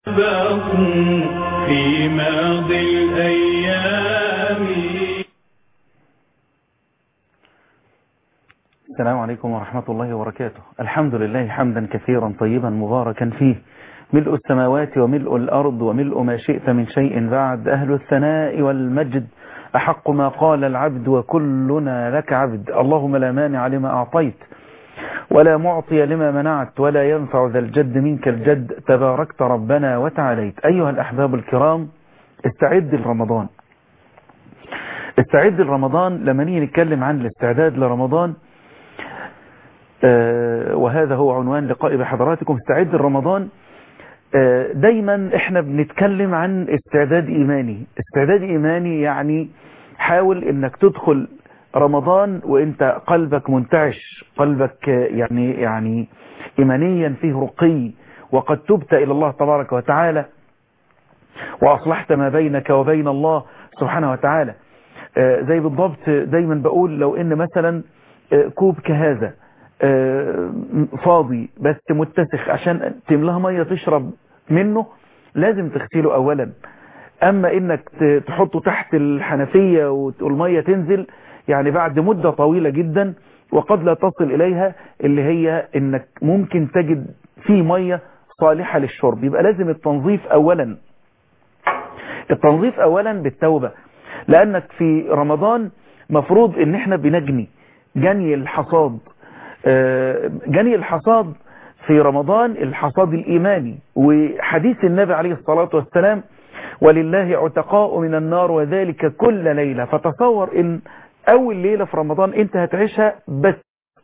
بقوا في ماضي الأيام السلام عليكم ورحمة الله وبركاته الحمد لله حمدا كثيرا طيبا مباركا فيه ملء السماوات وملء الأرض وملء ما شئت من شيء بعد أهل الثناء والمجد أحق ما قال العبد وكلنا لك عبد اللهم لا مانع لما أعطيت ولا معطي لما منعت ولا ينفع ذا الجد منك الجد تباركت ربنا وتعاليت أيها الأحباب الكرام استعد لرمضان استعد لرمضان لما نيجي نتكلم عن الاستعداد لرمضان آه وهذا هو عنوان لقاء بحضراتكم استعد لرمضان آه دايما احنا بنتكلم عن استعداد ايماني استعداد ايماني يعني حاول انك تدخل رمضان وانت قلبك منتعش قلبك يعني يعني ايمانيا فيه رقي وقد تبت الى الله تبارك وتعالى واصلحت ما بينك وبين الله سبحانه وتعالى آه زي بالضبط دايما بقول لو ان مثلا كوب كهذا فاضي بس متسخ عشان تملها مية تشرب منه لازم تغسله اولا اما انك تحطه تحت الحنفية والمية تنزل يعني بعد مدة طويلة جدا وقد لا تصل اليها اللي هي انك ممكن تجد فيه مية صالحة للشرب يبقى لازم التنظيف اولا التنظيف اولا بالتوبة لانك في رمضان مفروض ان احنا بنجني جني الحصاد جني الحصاد في رمضان الحصاد الإيماني وحديث النبي عليه الصلاة والسلام ولله عتقاء من النار وذلك كل ليلة فتصور ان اول ليلة في رمضان انت هتعيشها بس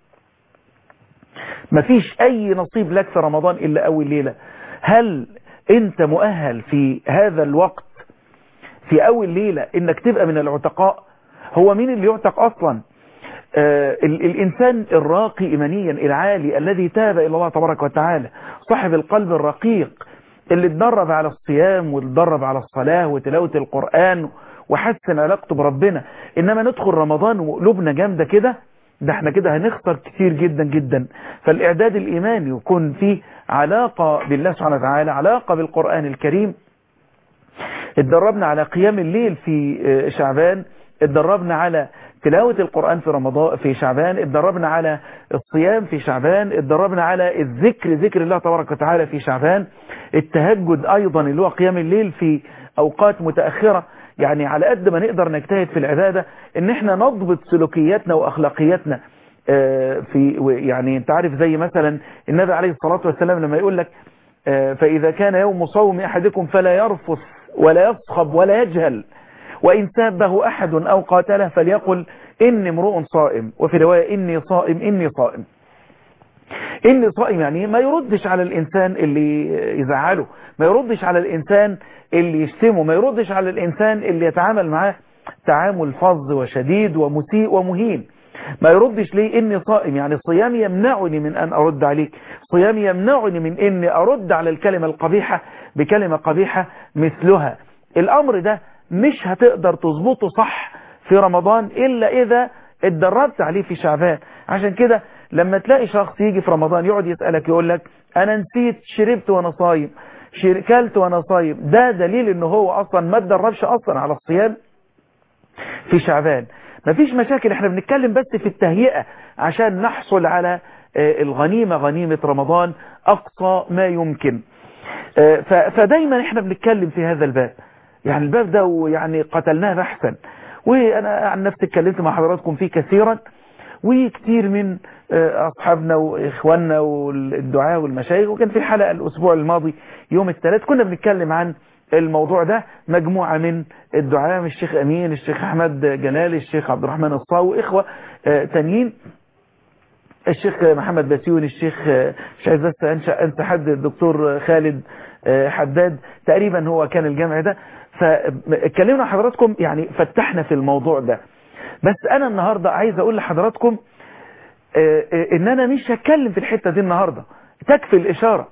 مفيش اي نصيب لك في رمضان الا اول ليلة هل انت مؤهل في هذا الوقت في اول ليلة انك تبقى من العتقاء هو مين اللي يعتق اصلا آه الإنسان الراقي إيمانيا العالي الذي تاب إلى الله تبارك وتعالى صاحب القلب الرقيق اللي اتدرب على الصيام واتدرب على الصلاة وتلاوة القرآن وحسن علاقته بربنا إنما ندخل رمضان وقلوبنا جامدة كده ده احنا كده هنخسر كتير جدا جدا فالإعداد الإيماني يكون فيه علاقة بالله سبحانه وتعالى علاقة بالقرآن الكريم اتدربنا على قيام الليل في شعبان اتدربنا على تلاوة القرآن في رمضان في شعبان اتدربنا على الصيام في شعبان اتدربنا على الذكر ذكر الله تبارك وتعالى في شعبان التهجد أيضا اللي هو قيام الليل في أوقات متأخرة يعني على قد ما نقدر نجتهد في العبادة ان احنا نضبط سلوكياتنا وأخلاقياتنا في يعني انت عارف زي مثلا النبي عليه الصلاة والسلام لما يقول لك فإذا كان يوم صوم أحدكم فلا يرفث ولا يصخب ولا يجهل وإن سابه أحد أو قاتله فليقل إني امرؤ صائم وفي رواية إني صائم إني صائم إني صائم يعني ما يردش على الإنسان اللي يزعله ما يردش على الإنسان اللي يشتمه ما يردش على الإنسان اللي يتعامل معاه تعامل فظ وشديد ومسيء ومهين ما يردش ليه إني صائم يعني صيامي يمنعني من أن أرد عليك صيامي يمنعني من إني أرد على الكلمة القبيحة بكلمة قبيحة مثلها الأمر ده مش هتقدر تظبطه صح في رمضان إلا إذا اتدربت عليه في شعبان عشان كده لما تلاقي شخص يجي في رمضان يقعد يسألك يقول لك أنا نسيت شربت وأنا صايم كلت وأنا صايم ده دليل إنه هو أصلا ما اتدربش أصلا على الصيام في شعبان مفيش مشاكل احنا بنتكلم بس في التهيئة عشان نحصل على الغنيمة غنيمة رمضان أقصى ما يمكن فدايما احنا بنتكلم في هذا الباب يعني الباب ده يعني قتلناه بحثا وانا عن نفسي اتكلمت مع حضراتكم فيه كثيرا وكتير من اصحابنا واخواننا والدعاء والمشايخ وكان في حلقة الاسبوع الماضي يوم الثلاث كنا بنتكلم عن الموضوع ده مجموعة من الدعاء الشيخ امين الشيخ احمد جلال الشيخ عبد الرحمن الصاوي اخوة تانيين الشيخ محمد بسيون الشيخ مش عايز بس انسى حد الدكتور خالد حداد تقريبا هو كان الجامع ده فاتكلمنا حضراتكم يعني فتحنا في الموضوع ده بس انا النهاردة عايز اقول لحضراتكم ان انا مش هتكلم في الحتة دي النهاردة تكفي الاشارة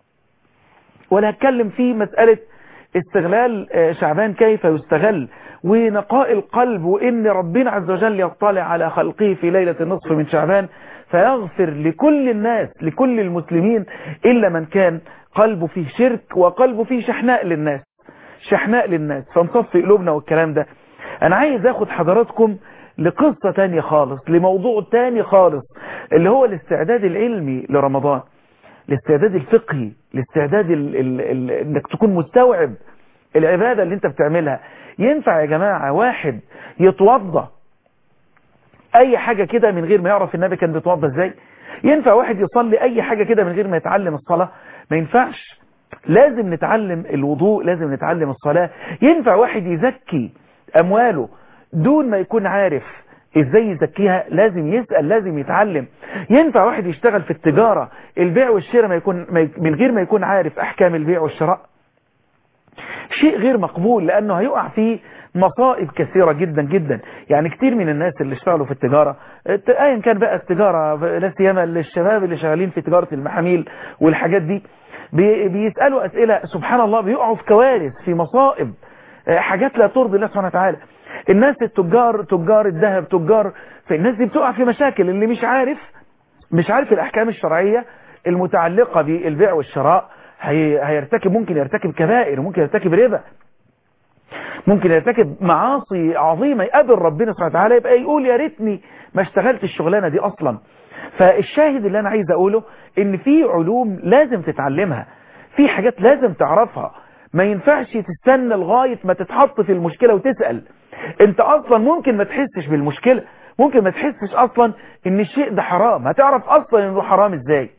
ولا هتكلم في مسألة استغلال شعبان كيف يستغل ونقاء القلب وان ربنا عز وجل يطلع على خلقه في ليلة النصف من شعبان فيغفر لكل الناس لكل المسلمين إلا من كان قلبه فيه شرك وقلبه فيه شحناء للناس شحناء للناس فنصفي قلوبنا والكلام ده انا عايز اخد حضراتكم لقصة تانية خالص لموضوع تاني خالص اللي هو الاستعداد العلمي لرمضان الاستعداد الفقهي الاستعداد ال ال ال انك تكون مستوعب العبادة اللي انت بتعملها ينفع يا جماعة واحد يتوضى اي حاجة كده من غير ما يعرف النبي كان بيتوضى ازاي ينفع واحد يصلي اي حاجة كده من غير ما يتعلم الصلاة ما ينفعش لازم نتعلم الوضوء لازم نتعلم الصلاة ينفع واحد يزكي امواله دون ما يكون عارف ازاي يزكيها لازم يسأل لازم يتعلم ينفع واحد يشتغل في التجارة البيع والشراء ما يكون من غير ما يكون عارف احكام البيع والشراء شيء غير مقبول لانه هيقع فيه مصائب كثيرة جدا جدا يعني كتير من الناس اللي اشتغلوا في التجارة ايا كان بقى التجارة لا سيما الشباب اللي شغالين في تجارة المحاميل والحاجات دي بيسألوا اسئلة سبحان الله بيقعوا في كوارث في مصائب حاجات لا ترضي الله سبحانه وتعالى الناس التجار تجار الذهب تجار فالناس دي بتقع في مشاكل اللي مش عارف مش عارف الاحكام الشرعية المتعلقة بالبيع والشراء هي هيرتكب ممكن يرتكب كبائر ممكن يرتكب ربا ممكن يرتكب معاصي عظيمة يقابل ربنا سبحانه وتعالى يبقى يقول يا ريتني ما اشتغلت الشغلانة دي اصلا فالشاهد اللي انا عايز اقوله ان في علوم لازم تتعلمها في حاجات لازم تعرفها ما ينفعش تستنى لغاية ما تتحط في المشكلة وتسأل انت اصلا ممكن ما تحسش بالمشكلة ممكن ما تحسش اصلا ان الشيء ده حرام هتعرف اصلا انه حرام ازاي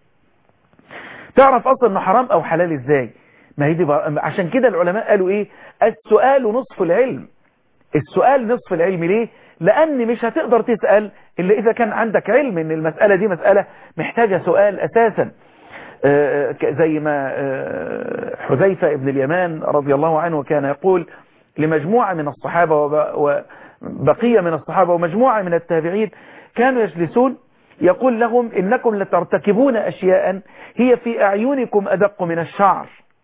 تعرف اصلا انه حرام او حلال ازاي ما هي دي بقى عشان كده العلماء قالوا ايه السؤال نصف العلم السؤال نصف العلم ليه لان مش هتقدر تسأل الا اذا كان عندك علم ان المسألة دي مسألة محتاجة سؤال اساسا زي ما حذيفة ابن اليمان رضي الله عنه كان يقول لمجموعة من الصحابة وبقية من الصحابة ومجموعة من التابعين كانوا يجلسون يقول لهم إنكم لترتكبون أشياء هي في أعينكم أدق من الشعر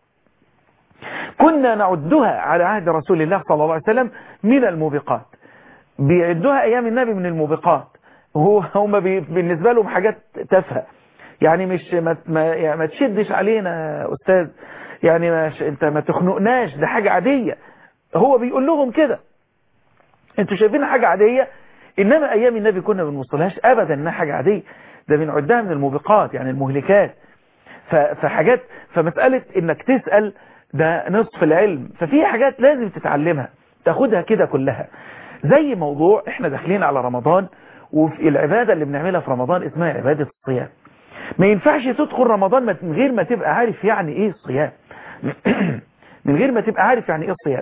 كنا نعدها على عهد رسول الله صلى الله عليه وسلم من الموبقات بيعدوها أيام النبي من الموبقات هو هم بالنسبة لهم حاجات تافهه يعني مش ما, ما, يعني ما تشدش علينا يا أستاذ يعني ما انت ما تخنقناش ده حاجة عادية هو بيقول لهم كده انتوا شايفين حاجة عادية انما ايام النبي كنا ما بنوصلهاش ابدا انها حاجة عادية ده بنعدها من الموبقات يعني المهلكات فحاجات فمسألة انك تسأل ده نصف العلم ففي حاجات لازم تتعلمها تاخدها كده كلها زي موضوع احنا داخلين على رمضان وفي العبادة اللي بنعملها في رمضان اسمها عبادة الصيام ما ينفعش تدخل رمضان من غير ما تبقى عارف يعني ايه الصيام من غير ما تبقى عارف يعني ايه الصيام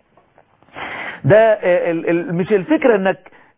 ده مش الفكرة انك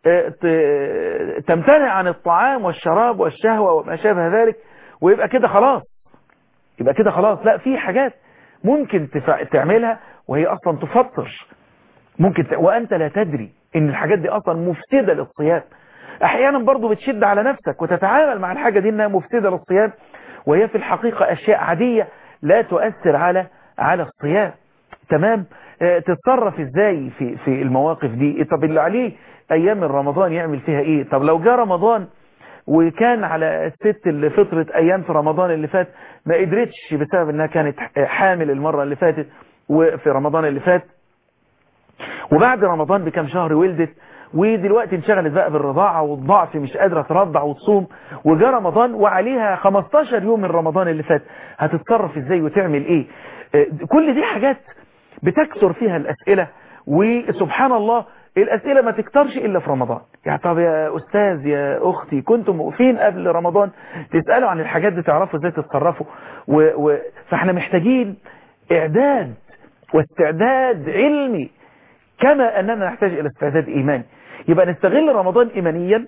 تمتنع عن الطعام والشراب والشهوة وما شابه ذلك ويبقى كده خلاص يبقى كده خلاص لا في حاجات ممكن تعملها وهي اصلا تفطر ممكن ت... وانت لا تدري ان الحاجات دي اصلا مفسدة للصيام احيانا برضو بتشد على نفسك وتتعامل مع الحاجة دي انها مفسدة للصيام وهي في الحقيقة اشياء عادية لا تؤثر على على الصيام تمام اه تتصرف ازاي في في المواقف دي طب اللي عليه ايام رمضان يعمل فيها ايه طب لو جاء رمضان وكان على الست اللي فطرت ايام في رمضان اللي فات ما قدرتش بسبب انها كانت حامل المرة اللي فاتت وفي رمضان اللي فات وبعد رمضان بكم شهر ولدت ودلوقتي انشغلت بقى بالرضاعة والضعف مش قادرة ترضع وتصوم وجاء رمضان وعليها 15 يوم من رمضان اللي فات هتتصرف ازاي وتعمل ايه كل دي حاجات بتكثر فيها الاسئلة وسبحان الله الاسئلة ما تكترش الا في رمضان يعني طب يا استاذ يا اختي كنتم واقفين قبل رمضان تسألوا عن الحاجات دي تعرفوا ازاي تتصرفوا و... و... فاحنا محتاجين اعداد واستعداد علمي كما أننا نحتاج إلى استعداد إيماني يبقى نستغل رمضان إيمانيا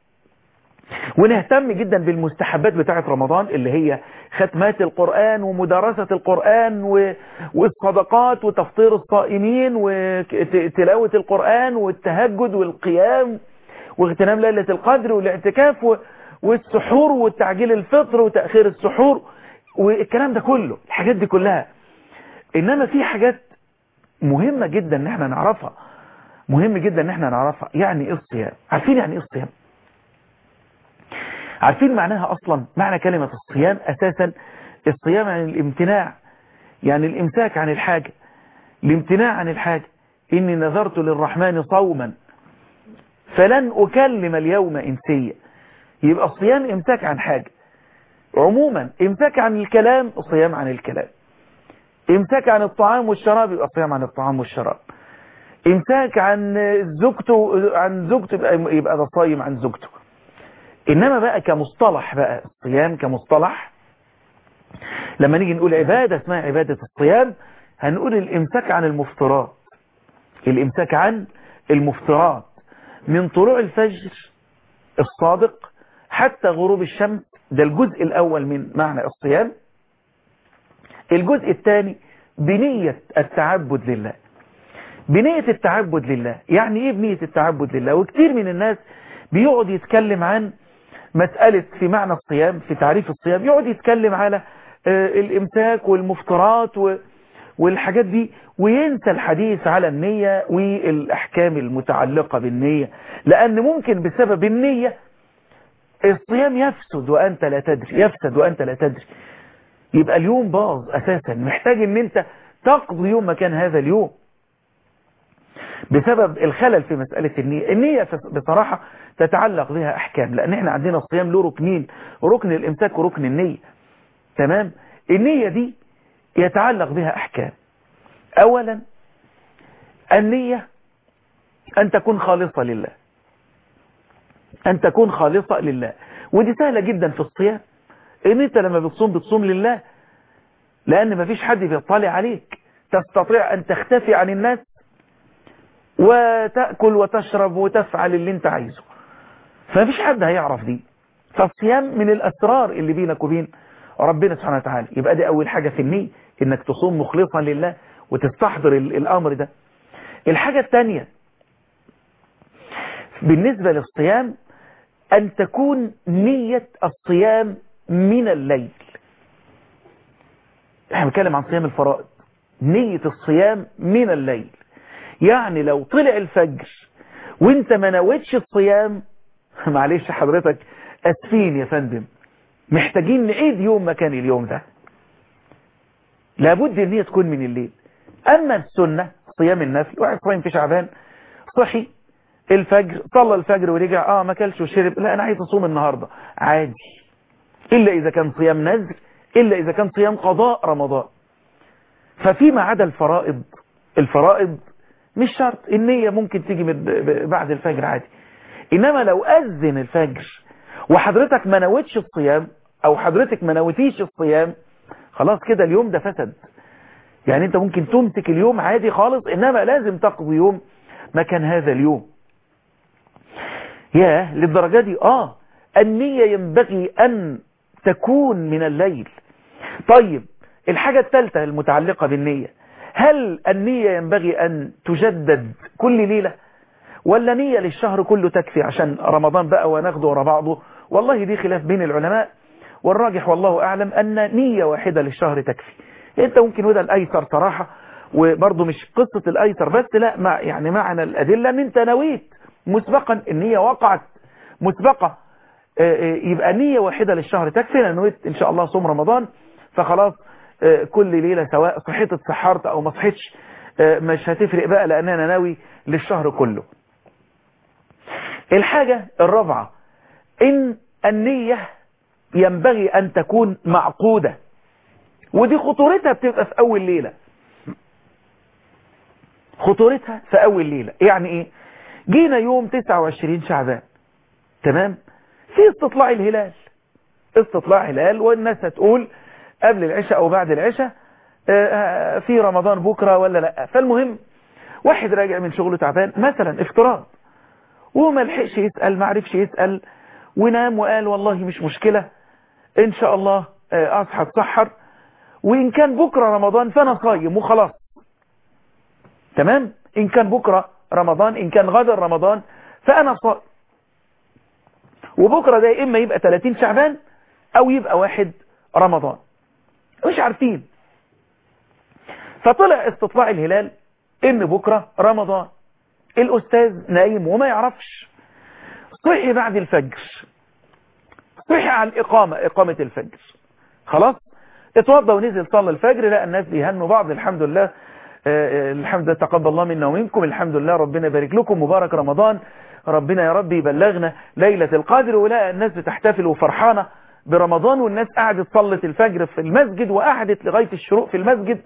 ونهتم جدا بالمستحبات بتاعة رمضان اللي هي ختمات القرآن ومدارسة القرآن والصدقات وتفطير الصائمين وتلاوة القرآن والتهجد والقيام واغتنام ليلة القدر والاعتكاف والسحور وتعجيل الفطر وتأخير السحور والكلام ده كله الحاجات دي كلها إنما في حاجات مهمة جدا ان احنا نعرفها مهم جدا ان احنا نعرفها يعني ايه الصيام عارفين يعني ايه الصيام عارفين معناها اصلا معنى كلمة الصيام اساسا الصيام عن الامتناع يعني الامساك عن الحاجة الامتناع عن الحاجة إني نذرت للرحمن صوما فلن أكلم اليوم إنسيا يبقى الصيام امساك عن حاجة عموما امساك عن الكلام الصيام عن الكلام امساك عن الطعام والشراب يبقى الصيام عن الطعام والشراب امساك عن زوجته عن زوجته يبقى, يبقى ده صايم عن زوجته انما بقى كمصطلح بقى الصيام كمصطلح لما نيجي نقول عبادة اسمها عبادة الصيام هنقول الامساك عن المفترات الامساك عن المفترات من طلوع الفجر الصادق حتى غروب الشمس ده الجزء الأول من معنى الصيام الجزء الثاني بنية التعبد لله بنية التعبد لله يعني ايه بنية التعبد لله وكتير من الناس بيقعد يتكلم عن مسألة في معنى الصيام في تعريف الصيام يقعد يتكلم على الامساك والمفترات والحاجات دي وينسى الحديث على النية والأحكام المتعلقة بالنية لأن ممكن بسبب النية الصيام يفسد وأنت لا تدري يفسد وأنت لا تدري يبقى اليوم باظ أساسا محتاج ان انت تقضي يوم مكان هذا اليوم بسبب الخلل في مسألة النية النية بصراحة تتعلق بها أحكام لأن احنا عندنا الصيام له ركنين ركن الإمساك وركن النية تمام النية دي يتعلق بها أحكام أولا النية أن تكون خالصة لله أن تكون خالصة لله ودي سهلة جدا في الصيام إن أنت لما بتصوم بتصوم لله لأن ما فيش حد بيطلع عليك تستطيع أن تختفي عن الناس وتأكل وتشرب وتفعل اللي انت عايزه فمفيش حد هيعرف دي فالصيام من الأسرار اللي بينك وبين ربنا سبحانه وتعالى يبقى دي أول حاجة في النية إنك تصوم مخلصا لله وتستحضر الأمر ده الحاجة الثانية بالنسبة للصيام أن تكون نية الصيام من الليل احنا بنتكلم عن صيام الفرائض نية الصيام من الليل يعني لو طلع الفجر وانت ما نويتش الصيام معلش حضرتك اسفين يا فندم محتاجين نعيد يوم مكان اليوم ده لابد ان هي تكون من الليل اما السنة صيام النفل واحد صايم في شعبان صحي الفجر صلى الفجر ورجع اه ما كلش وشرب لا انا عايز اصوم النهاردة عادي الا اذا كان صيام نذر الا اذا كان صيام قضاء رمضان ففيما عدا الفرائض الفرائض مش شرط النية ممكن تيجي بعد الفجر عادي انما لو اذن الفجر وحضرتك ما نويتش الصيام او حضرتك ما نويتيش الصيام خلاص كده اليوم ده فسد يعني انت ممكن تمسك اليوم عادي خالص انما لازم تقضي يوم مكان هذا اليوم ياه للدرجة دي اه النية ينبغي ان تكون من الليل طيب الحاجة الثالثة المتعلقة بالنية هل النية ينبغي أن تجدد كل ليلة ولا نية للشهر كله تكفي عشان رمضان بقى وناخده ورا بعضه والله دي خلاف بين العلماء والراجح والله أعلم أن نية واحدة للشهر تكفي انت ممكن وده الأيسر صراحة وبرضه مش قصة الأيسر بس لا مع يعني معنى الأدلة ان انت نويت مسبقا النية وقعت مسبقة يبقى نية واحدة للشهر تكفي لأن نويت إن شاء الله صوم رمضان فخلاص كل ليلة سواء صحيت اتسحرت او ما صحيتش مش هتفرق بقى لان انا ناوي للشهر كله الحاجة الرابعة ان النية ينبغي ان تكون معقودة ودي خطورتها بتبقى في اول ليلة خطورتها في اول ليلة يعني ايه جينا يوم 29 شعبان تمام في استطلاع الهلال استطلاع هلال والناس هتقول قبل العشاء او بعد العشاء في رمضان بكرة ولا لا فالمهم واحد راجع من شغله تعبان مثلا افتراض وما لحقش يسأل ما عرفش يسأل ونام وقال والله مش مشكلة ان شاء الله اصحى اتسحر وان كان بكرة رمضان فانا صايم وخلاص تمام ان كان بكرة رمضان ان كان غدا رمضان فانا صائم وبكرة ده اما يبقى 30 شعبان او يبقى واحد رمضان مش عارفين فطلع استطلاع الهلال ان بكرة رمضان الاستاذ نايم وما يعرفش صحي بعد الفجر صحي على الاقامة اقامة الفجر خلاص اتوضى ونزل صلى الفجر لقى الناس بيهنوا بعض الحمد لله آه، آه، الحمد لله تقبل الله منا ومنكم الحمد لله ربنا يبارك لكم مبارك رمضان ربنا يا رب يبلغنا ليلة القدر ولقى الناس بتحتفل وفرحانة برمضان والناس قعدت صلت الفجر في المسجد وقعدت لغاية الشروق في المسجد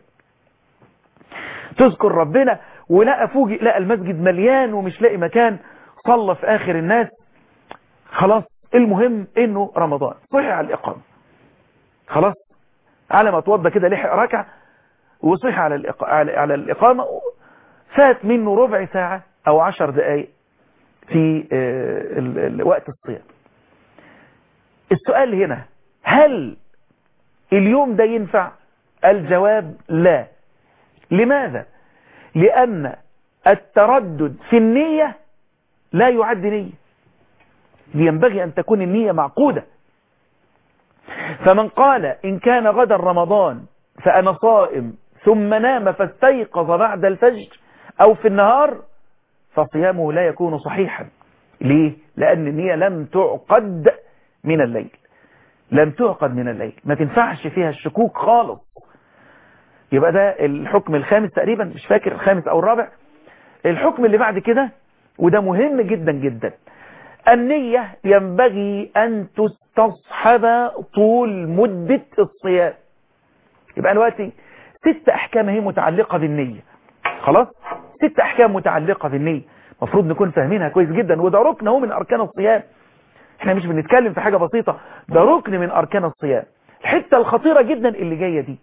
تذكر ربنا ولقى فوجئ لقى المسجد مليان ومش لاقي مكان صلى في آخر الناس خلاص المهم انه رمضان صحي على الإقامة خلاص على ما توضى كده لحق ركعة وصحي على الإق... على على الإقامة فات منه ربع ساعة أو عشر دقايق في آه، ال- ال- وقت الصيام السؤال هنا هل اليوم ده ينفع الجواب لا لماذا لأن التردد في النية لا يعد نية ينبغي أن تكون النية معقودة فمن قال إن كان غدا رمضان فأنا صائم ثم نام فاستيقظ بعد الفجر أو في النهار فصيامه لا يكون صحيحا ليه؟ لأن النية لم تعقد من الليل لم تعقد من الليل ما تنفعش فيها الشكوك خالص يبقى ده الحكم الخامس تقريبا مش فاكر الخامس أو الرابع الحكم اللي بعد كده وده مهم جدا جدا النية ينبغي أن تستصحب طول مدة الصيام يبقى دلوقتي ست أحكام هي متعلقة بالنية خلاص ست أحكام متعلقة بالنية المفروض نكون فاهمينها كويس جدا وده ركن هو من أركان الصيام احنا مش بنتكلم في حاجة بسيطة ده ركن من أركان الصيام الحتة الخطيرة جدا اللي جاية دي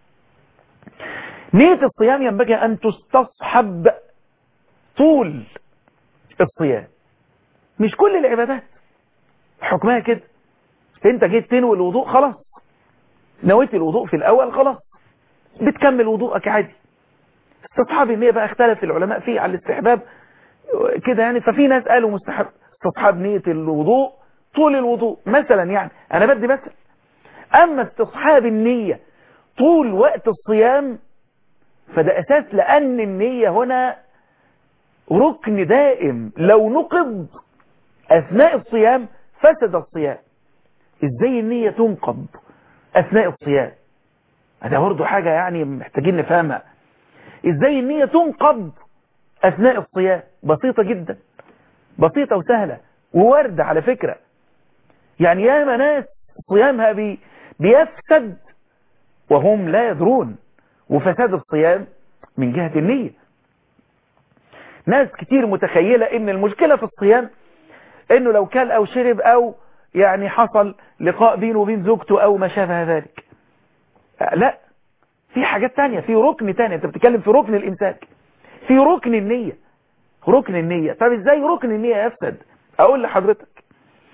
نية الصيام ينبغي أن تستصحب طول الصيام مش كل العبادات حكمها كده انت جيت تنوي الوضوء خلاص نويت الوضوء في الأول خلاص بتكمل وضوءك عادي استصحاب النية بقى اختلف العلماء فيه على الاستحباب كده يعني ففي ناس قالوا مستحب استصحاب نية الوضوء طول الوضوء مثلا يعني انا بدي مثل اما استصحاب النية طول وقت الصيام فده اساس لان النية هنا ركن دائم لو نقض اثناء الصيام فسد الصيام ازاي النية تنقض اثناء الصيام هذا برضو حاجة يعني محتاجين نفهمها ازاي النية تنقض اثناء الصيام بسيطة جدا بسيطة وسهلة ووردة على فكرة يعني ياما ناس صيامها بي بيفسد وهم لا يدرون وفساد الصيام من جهة النية ناس كتير متخيلة ان المشكلة في الصيام انه لو كل او شرب او يعني حصل لقاء بينه وبين زوجته او ما شابه ذلك لا في حاجات تانية في ركن تانية انت بتتكلم في ركن الامساك في ركن النية ركن النية طب ازاي ركن النية يفسد اقول لحضرتك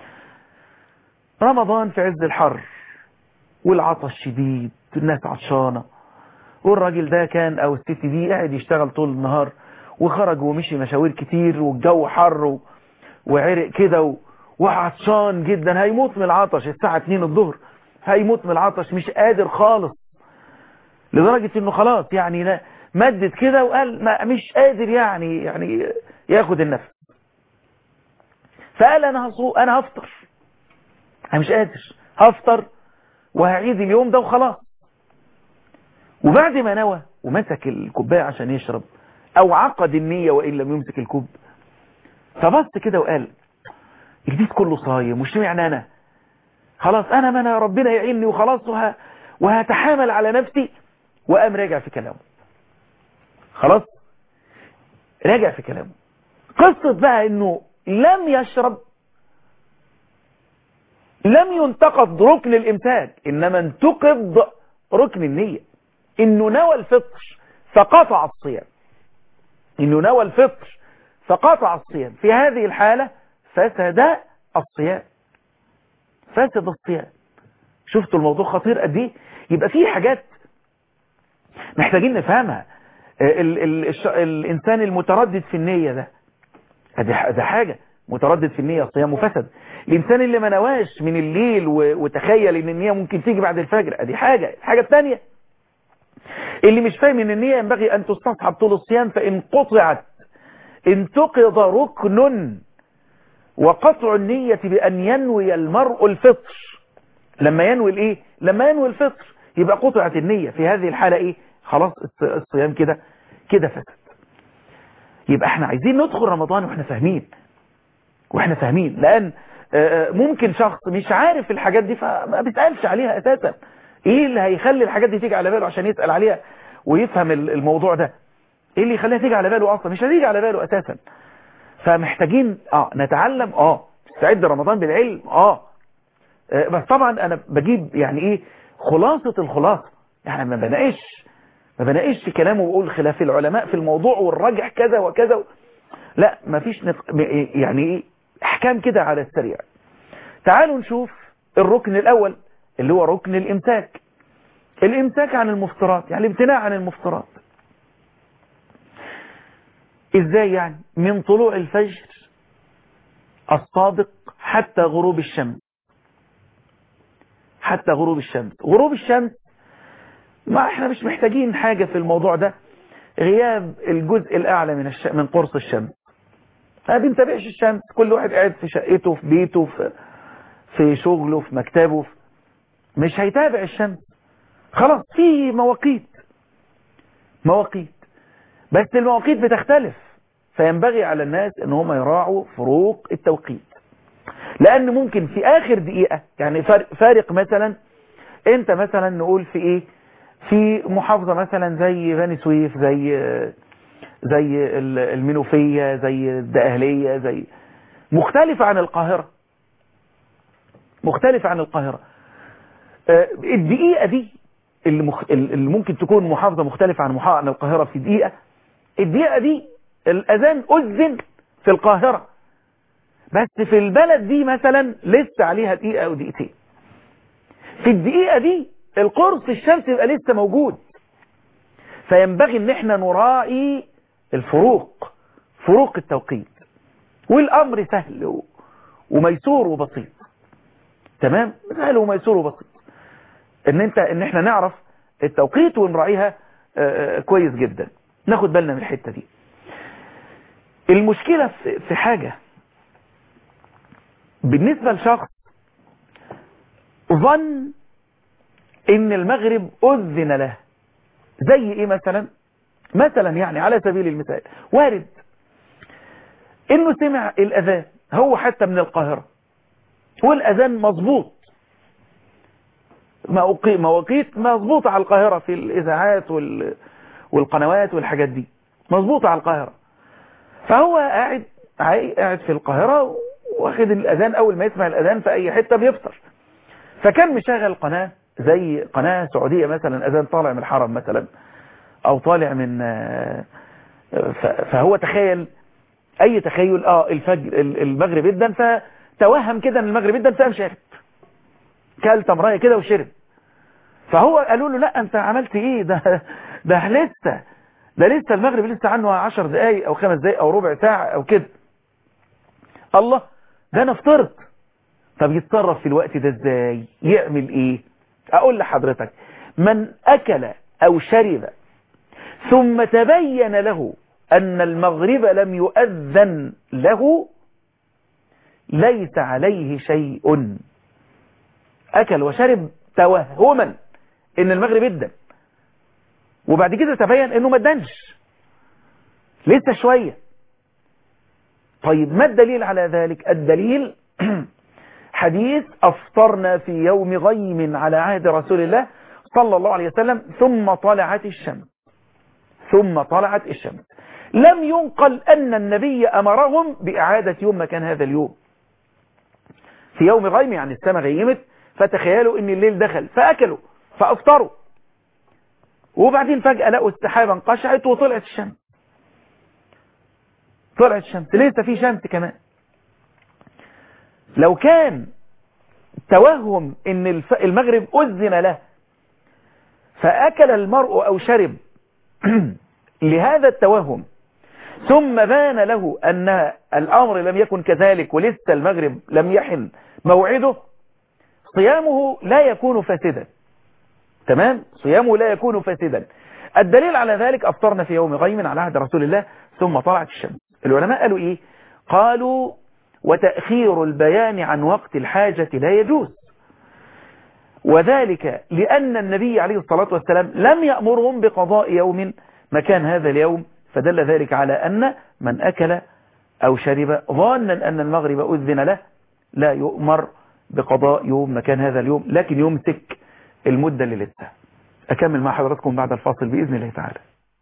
رمضان في عز الحر والعطش شديد الناس عطشانة والراجل ده كان او الست دي قاعد يشتغل طول النهار وخرج ومشي مشاوير كتير والجو حر و... وعرق كده و... وعطشان جدا هيموت من العطش الساعة 2 الظهر هيموت من العطش مش قادر خالص لدرجة انه خلاص يعني لا مدد كده وقال ما مش قادر يعني يعني ياخد النفس فقال انا هصو انا هفطر انا مش قادر هفطر وهعيد اليوم ده وخلاص وبعد ما نوى ومسك الكوبايه عشان يشرب او عقد النية وان لم يمسك الكوب فبص كده وقال البيت كله صايم مش يعني انا خلاص انا ما انا ربنا يعيني وخلاص وه... وهتحامل على نفسي وقام راجع في كلامه خلاص راجع في كلامه قصة بقى انه لم يشرب لم ينتقض ركن الامساك انما انتقض ركن النية انه نوى الفطر فقطع الصيام انه نوى الفطر فقطع الصيام في هذه الحالة فسد الصيام فسد الصيام شفتوا الموضوع خطير قد ايه يبقى في حاجات محتاجين نفهمها ال ال الش... الإنسان المتردد في النية ده ده حاجة متردد في النية صيامه فسد الإنسان اللي ما نواش من الليل و... وتخيل إن النية ممكن تيجي بعد الفجر دي حاجة الحاجة الثانية اللي مش فاهم إن النية ينبغي أن تستصحب طول الصيام فإن قطعت انتقض ركن وقطع النية بأن ينوي المرء الفطر لما ينوي الإيه لما ينوي الفطر يبقى قطعت النية في هذه الحالة ايه خلاص الصيام كده كده فسد يبقى احنا عايزين ندخل رمضان واحنا فاهمين واحنا فاهمين لان ممكن شخص مش عارف الحاجات دي فما بيسألش عليها اساسا ايه اللي هيخلي الحاجات دي تيجي على باله عشان يسأل عليها ويفهم الموضوع ده ايه اللي يخليها تيجي على باله اصلا مش هتيجي على باله اساسا فمحتاجين اه نتعلم اه نستعد رمضان بالعلم اه بس طبعا انا بجيب يعني ايه خلاصة الخلاصة يعني ما بناقش ما بناقش كلامه وبقول خلاف العلماء في الموضوع والراجح كذا وكذا لا ما فيش نف... يعني ايه احكام كده على السريع تعالوا نشوف الركن الاول اللي هو ركن الامساك الامساك عن المفترات يعني الامتناع عن المفترات ازاي يعني من طلوع الفجر الصادق حتى غروب الشمس حتى غروب الشمس غروب الشمس ما احنا مش محتاجين حاجة في الموضوع ده غياب الجزء الأعلى من الش... من قرص الشمس ما بنتابعش الشمس كل واحد قاعد في شقته في بيته في, في شغله في مكتبه في... مش هيتابع الشمس خلاص في مواقيت مواقيت بس المواقيت بتختلف فينبغي على الناس ان هم يراعوا فروق التوقيت لان ممكن في اخر دقيقة يعني فارق مثلا انت مثلا نقول في ايه في محافظة مثلا زي بني سويف زي زي المنوفية زي الدقهلية زي مختلفة عن القاهرة مختلفة عن القاهرة الدقيقة دي اللي, مخ... اللي ممكن تكون محافظة مختلفة عن عن القاهرة في دقيقة الدقيقة دي الأذان أذن في القاهرة بس في البلد دي مثلا لسه عليها دقيقة أو دقيقتين في الدقيقة دي القرص الشمس يبقى لسه موجود فينبغي ان احنا نراعي الفروق فروق التوقيت والامر سهل و... وميسور وبسيط تمام سهل وميسور وبسيط ان انت ان احنا نعرف التوقيت ونراعيها كويس جدا ناخد بالنا من الحتة دي المشكلة في حاجة بالنسبة لشخص ظن ان المغرب اذن له زي ايه مثلا مثلا يعني على سبيل المثال وارد انه سمع الاذان هو حتى من القاهرة والاذان مظبوط مواقيت مظبوطة على القاهرة في الاذاعات وال... والقنوات والحاجات دي مظبوطة على القاهرة فهو قاعد قاعد في القاهرة واخد الاذان اول ما يسمع الاذان في اي حتة بيفطر فكان مشغل قناة زي قناة سعودية مثلا اذان طالع من الحرم مثلا او طالع من فهو تخيل اي تخيل اه الفجر المغرب جدا فتوهم كده ان المغرب جدا فقام شارب كل تمرايه كده وشرب فهو قالوا له لا انت عملت ايه ده ده لسه ده لسه المغرب لسه عنه 10 دقايق او خمس دقايق او ربع ساعة او كده الله ده انا فطرت طب يتصرف في الوقت ده ازاي يعمل ايه اقول لحضرتك من اكل او شرب ثم تبين له ان المغرب لم يؤذن له ليس عليه شيء اكل وشرب توهما ان المغرب ادن وبعد كده تبين انه ما ادنش لسه شوية طيب ما الدليل على ذلك الدليل حديث افطرنا في يوم غيم على عهد رسول الله صلى الله عليه وسلم ثم طلعت الشمس ثم طلعت الشمس لم ينقل أن النبي أمرهم بإعادة يوم مكان هذا اليوم في يوم غيم يعني السماء غيمت فتخيلوا ان الليل دخل فأكلوا فأفطروا وبعدين فجأة لقوا السحابة انقشعت وطلعت الشمس طلعت الشمس لسه في شمس كمان لو كان توهم ان المغرب أذن له فأكل المرء أو شرب لهذا التوهم ثم بان له أن الأمر لم يكن كذلك ولسه المغرب لم يحن موعده صيامه لا يكون فاسدا تمام صيامه لا يكون فاسدا الدليل على ذلك أفطرنا في يوم غيم على عهد رسول الله ثم طلعت الشمس العلماء قالوا إيه قالوا وتأخير البيان عن وقت الحاجة لا يجوز وذلك لأن النبي عليه الصلاة والسلام لم يأمرهم بقضاء يوم مكان هذا اليوم فدل ذلك على أن من أكل أو شرب ظانا أن المغرب أذن له لا يؤمر بقضاء يوم مكان هذا اليوم لكن يمسك المدة اللي لسه أكمل مع حضراتكم بعد الفاصل بإذن الله تعالى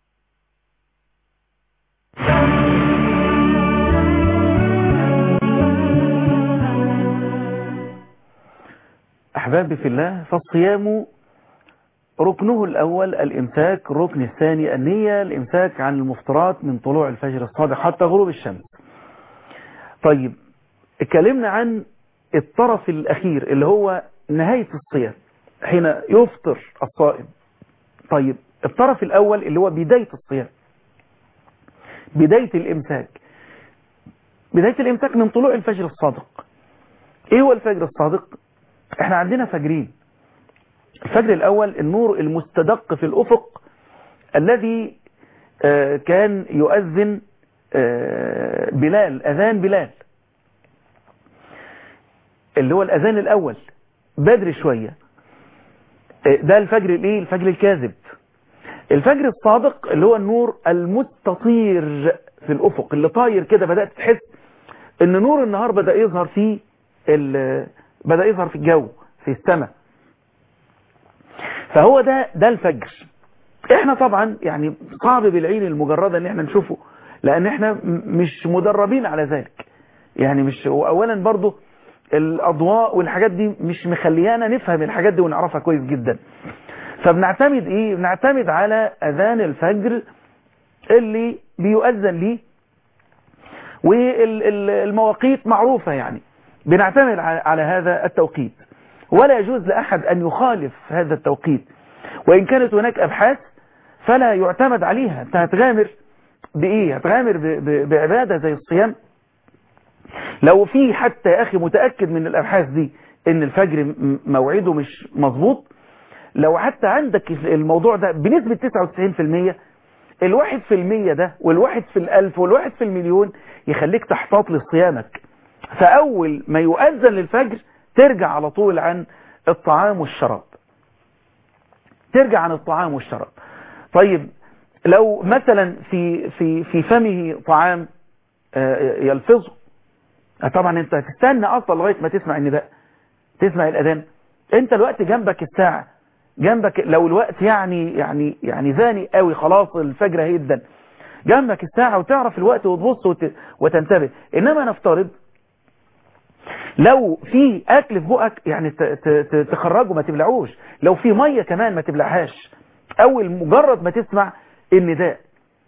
أحبابي في الله فالصيام ركنه الأول الإمساك الركن الثاني النية الإمساك عن المفطرات من طلوع الفجر الصادق حتى غروب الشمس طيب اتكلمنا عن الطرف الأخير اللي هو نهاية الصيام حين يفطر الصائم طيب الطرف الأول اللي هو بداية الصيام بداية الإمساك بداية الإمساك من طلوع الفجر الصادق إيه هو الفجر الصادق احنا عندنا فجرين الفجر الأول النور المستدق في الأفق الذي آه كان يؤذن آه بلال أذان بلال اللي هو الأذان الأول بدري شوية آه ده الفجر الايه الفجر الكاذب الفجر الصادق اللي هو النور المستطير في الأفق اللي طاير كده بدأت تحس ان نور النهار بدأ يظهر في بدأ يظهر في الجو في السماء فهو ده ده الفجر احنا طبعا يعني صعب بالعين المجردة ان احنا نشوفه لان احنا مش مدربين على ذلك يعني مش واولا برضو الاضواء والحاجات دي مش مخليانا نفهم الحاجات دي ونعرفها كويس جدا فبنعتمد ايه بنعتمد على اذان الفجر اللي بيؤذن ليه والمواقيت معروفة يعني بنعتمد على هذا التوقيت ولا يجوز لأحد أن يخالف هذا التوقيت وإن كانت هناك أبحاث فلا يعتمد عليها أنت هتغامر بإيه هتغامر بعبادة زي الصيام لو في حتى يا أخي متأكد من الأبحاث دي إن الفجر موعده مش مظبوط لو حتى عندك الموضوع ده بنسبة 99% الواحد في المية ده والواحد في الألف والواحد في المليون يخليك تحتاط لصيامك فأول ما يؤذن للفجر ترجع على طول عن الطعام والشراب ترجع عن الطعام والشراب طيب لو مثلا في في في فمه طعام يلفظه طبعا انت هتستنى اصلا لغايه ما تسمع النداء تسمع الاذان انت الوقت جنبك الساعه جنبك لو الوقت يعني يعني يعني ثاني قوي خلاص الفجر هيدن جنبك الساعه وتعرف الوقت وتبص وت... وتنتبه انما نفترض لو في اكل في بقك يعني تخرجه ما تبلعوش لو في ميه كمان ما تبلعهاش اول مجرد ما تسمع النداء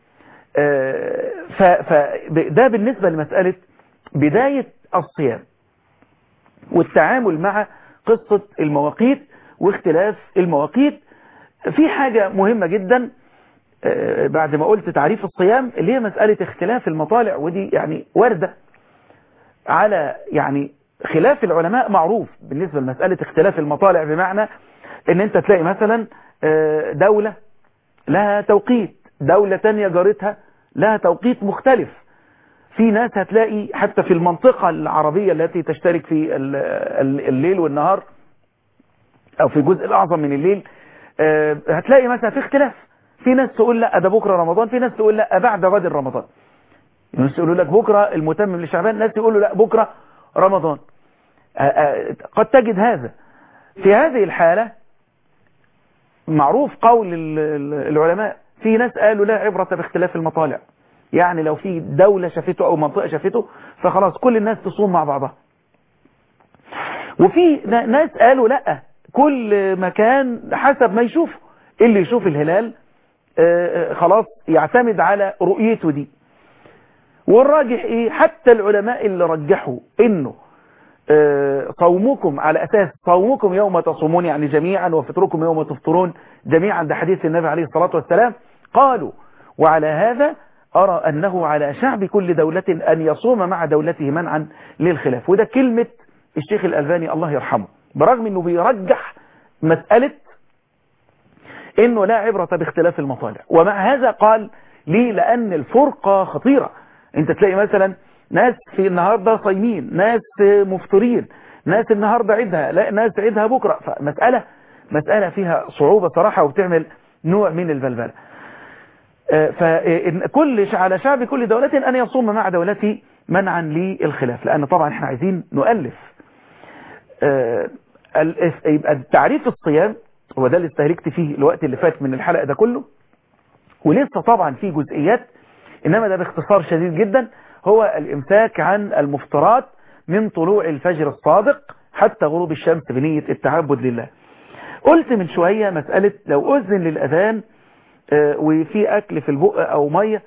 فده بالنسبة لمسألة بداية الصيام والتعامل مع قصة المواقيت واختلاف المواقيت في حاجة مهمة جدا بعد ما قلت تعريف الصيام اللي هي مسألة اختلاف المطالع ودي يعني وردة على يعني خلاف العلماء معروف بالنسبة لمسألة اختلاف المطالع بمعنى ان انت تلاقي مثلا دولة لها توقيت دولة تانية جارتها لها توقيت مختلف في ناس هتلاقي حتى في المنطقة العربية التي تشترك في الليل والنهار او في الجزء الاعظم من الليل هتلاقي مثلا في اختلاف في ناس تقول لا ده بكرة رمضان في ناس تقول لا بعد غد رمضان ناس يقولوا لك بكرة المتمم لشعبان ناس يقولوا لا بكرة رمضان قد تجد هذا في هذه الحالة معروف قول العلماء في ناس قالوا لا عبرة باختلاف المطالع يعني لو في دولة شافته او منطقة شافته فخلاص كل الناس تصوم مع بعضها وفي ناس قالوا لا كل مكان حسب ما يشوف اللي يشوف الهلال خلاص يعتمد على رؤيته دي والراجح ايه حتى العلماء اللي رجحوا انه صومكم على اساس صومكم يوم تصومون يعني جميعا وفطركم يوم تفطرون جميعا ده حديث النبي عليه الصلاة والسلام قالوا وعلى هذا أرى أنه على شعب كل دولة أن يصوم مع دولته منعا للخلاف وده كلمة الشيخ الألباني الله يرحمه برغم أنه بيرجح مسألة أنه لا عبرة باختلاف المطالع ومع هذا قال ليه لأن الفرقة خطيرة انت تلاقي مثلا ناس في النهاردة صايمين ناس مفطرين ناس النهاردة عيدها لا ناس عيدها بكرة فمسألة مسألة فيها صعوبة صراحة وبتعمل نوع من البلبلة فكل على شعب كل دولة أن يصوم مع دولتي منعا للخلاف لأن طبعا احنا عايزين نؤلف يبقى تعريف الصيام هو ده اللي استهلكت فيه الوقت اللي فات من الحلقة ده كله ولسه طبعا في جزئيات إنما ده باختصار شديد جدا هو الإمساك عن المفترات من طلوع الفجر الصادق حتى غروب الشمس بنية التعبد لله قلت من شوية مسألة لو أذن للأذان وفي أكل في البق أو مية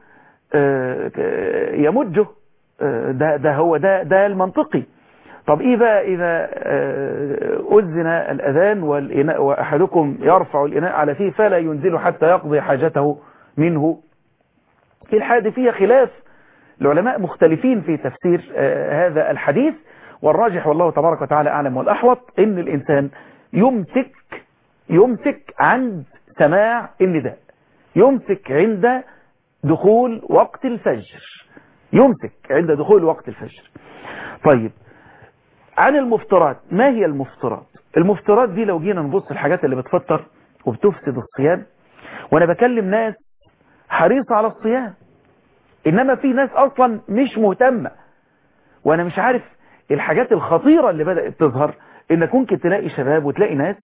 يمجه ده, ده هو ده, ده المنطقي طب إيه بقى إذا أذن الأذان والإناء وأحدكم يرفع الإناء على فيه فلا ينزل حتى يقضي حاجته منه في الحادث فيها خلاف العلماء مختلفين في تفسير هذا الحديث والراجح والله تبارك وتعالى أعلم والأحوط إن الإنسان يمسك يمسك عند سماع النداء يمسك عند دخول وقت الفجر يمسك عند دخول وقت الفجر طيب عن المفترات ما هي المفترات المفترات دي لو جينا نبص الحاجات اللي بتفطر وبتفسد الصيام وانا بكلم ناس حريصة على الصيام انما في ناس اصلا مش مهتمة وانا مش عارف الحاجات الخطيرة اللي بدأت تظهر انك ممكن تلاقي شباب وتلاقي ناس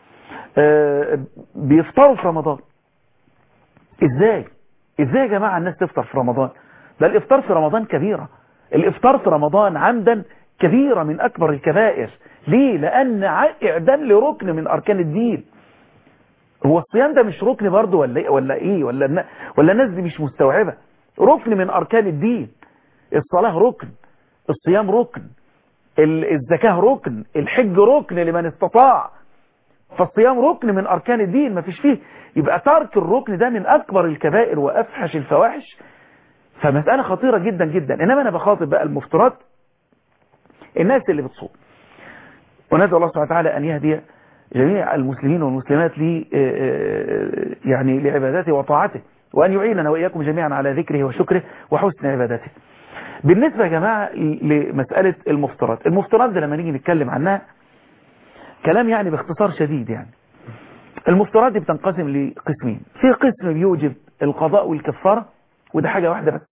بيفطروا في رمضان ازاي ازاي يا جماعة الناس تفطر في رمضان ده الافطار في رمضان كبيرة الافطار في رمضان عمدا كبيرة من اكبر الكبائر ليه لان اعدام لركن من اركان الدين هو الصيام ده مش ركن برضه ولا ايه ولا ايه ولا ولا الناس دي مش مستوعبة ركن من اركان الدين الصلاة ركن الصيام ركن الزكاة ركن الحج ركن لمن استطاع فالصيام ركن من أركان الدين ما فيش فيه يبقى ترك الركن ده من أكبر الكبائر وأفحش الفواحش فمسألة خطيرة جدا جدا إنما أنا بخاطب بقى المفترات الناس اللي بتصوم وندعو الله سبحانه وتعالى أن يهدي جميع المسلمين والمسلمات لي يعني لعبادته وطاعته وأن يعيننا وإياكم جميعا على ذكره وشكره وحسن عبادته بالنسبة يا جماعة لمسألة المفترات المفترات ده لما نيجي نتكلم عنها كلام يعني باختصار شديد يعني المفترات دي بتنقسم لقسمين في قسم بيوجب القضاء والكفارة وده حاجة واحدة بس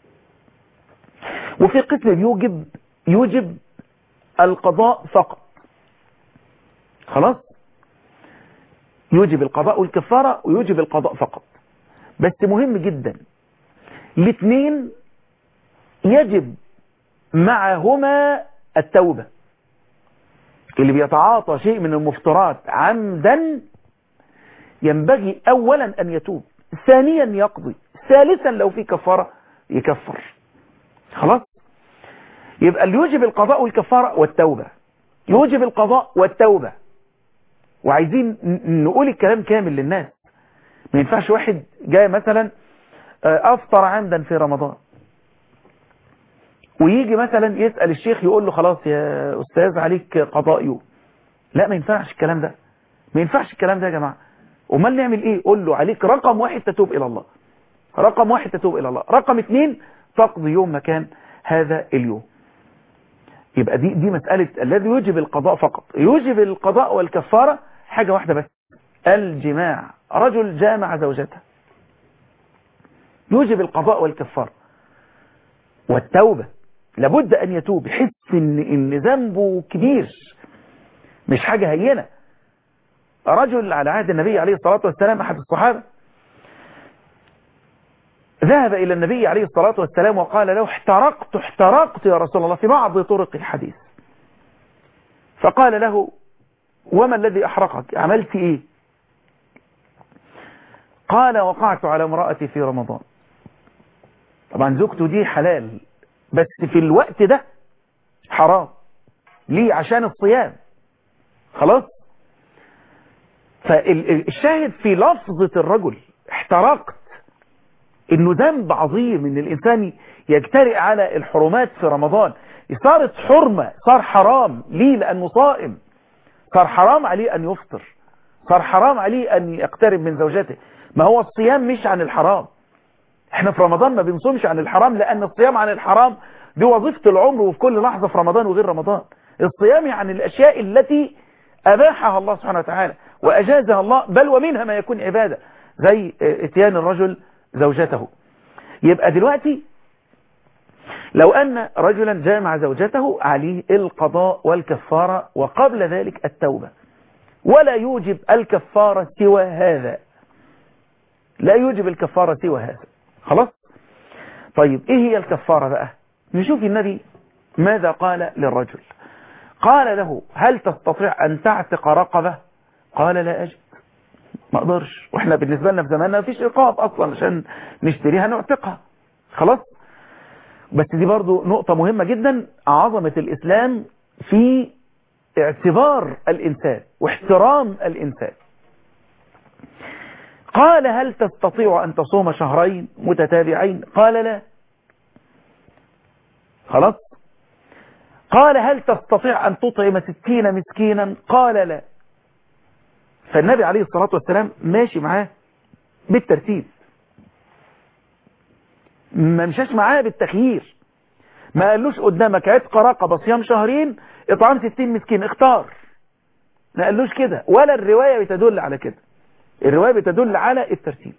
وفي قسم بيوجب يوجب القضاء فقط خلاص يوجب القضاء والكفارة ويوجب القضاء فقط بس مهم جدا الاثنين يجب معهما التوبة اللي بيتعاطى شيء من المفترات عمدا ينبغي اولا ان يتوب ثانيا يقضي ثالثا لو في كفارة يكفر خلاص يبقى اللي يوجب القضاء والكفارة والتوبة يوجب القضاء والتوبة وعايزين نقول الكلام كامل للناس ما ينفعش واحد جاي مثلا افطر عمدا في رمضان ويجي مثلا يسأل الشيخ يقول له خلاص يا أستاذ عليك قضاء يوم لا ما ينفعش الكلام ده ما ينفعش الكلام ده يا جماعة امال نعمل ايه قول له عليك رقم واحد تتوب الى الله رقم واحد تتوب الى الله رقم اتنين تقضي يوم مكان هذا اليوم يبقى دي دي مسألة الذي يوجب القضاء فقط يوجب القضاء والكفارة حاجة واحدة بس الجماع رجل جامع زوجته يوجب القضاء والكفارة والتوبة لابد أن يتوب يحس إن, إن ذنبه كبير مش حاجة هينة رجل على عهد النبي عليه الصلاة والسلام أحد الصحابة ذهب إلى النبي عليه الصلاة والسلام وقال له احترقت احترقت يا رسول الله في بعض طرق الحديث فقال له وما الذي أحرقك عملت إيه قال وقعت على امرأتي في رمضان طبعا زوجته دي حلال بس في الوقت ده حرام ليه عشان الصيام خلاص فالشاهد في لفظة الرجل احترقت انه ذنب عظيم ان الانسان يجترئ على الحرمات في رمضان صارت حرمة صار حرام ليه لانه صائم صار حرام عليه ان يفطر صار حرام عليه ان يقترب من زوجته ما هو الصيام مش عن الحرام احنا في رمضان ما بنصومش عن الحرام لان الصيام عن الحرام دي وظيفة العمر وفي كل لحظة في رمضان وغير رمضان الصيام عن الأشياء التي أباحها الله سبحانه وتعالى وأجازها الله بل ومنها ما يكون عبادة زي اتيان الرجل زوجته يبقى دلوقتي لو أن رجلا جامع زوجته عليه القضاء والكفارة وقبل ذلك التوبة ولا يوجب الكفارة سوى هذا لا يوجب الكفارة سوى هذا خلاص طيب ايه هي الكفارة بقى نشوف النبي ماذا قال للرجل قال له هل تستطيع أن تعتق رقبة قال لا أجد ما أقدرش وإحنا بالنسبة لنا في زماننا مفيش إقاب أصلا عشان نشتريها نعتقها خلاص بس دي برضو نقطة مهمة جدا عظمة الإسلام في اعتبار الإنسان واحترام الإنسان قال هل تستطيع أن تصوم شهرين متتابعين قال لا خلاص قال هل تستطيع أن تطعم ستين مسكينا قال لا فالنبي عليه الصلاة والسلام ماشي معاه بالترتيب ما مشاش معاه بالتخيير ما قالوش قدامك عتق رقبة صيام شهرين اطعام ستين مسكين اختار ما قالوش كده ولا الرواية بتدل على كده الرواية بتدل على الترتيب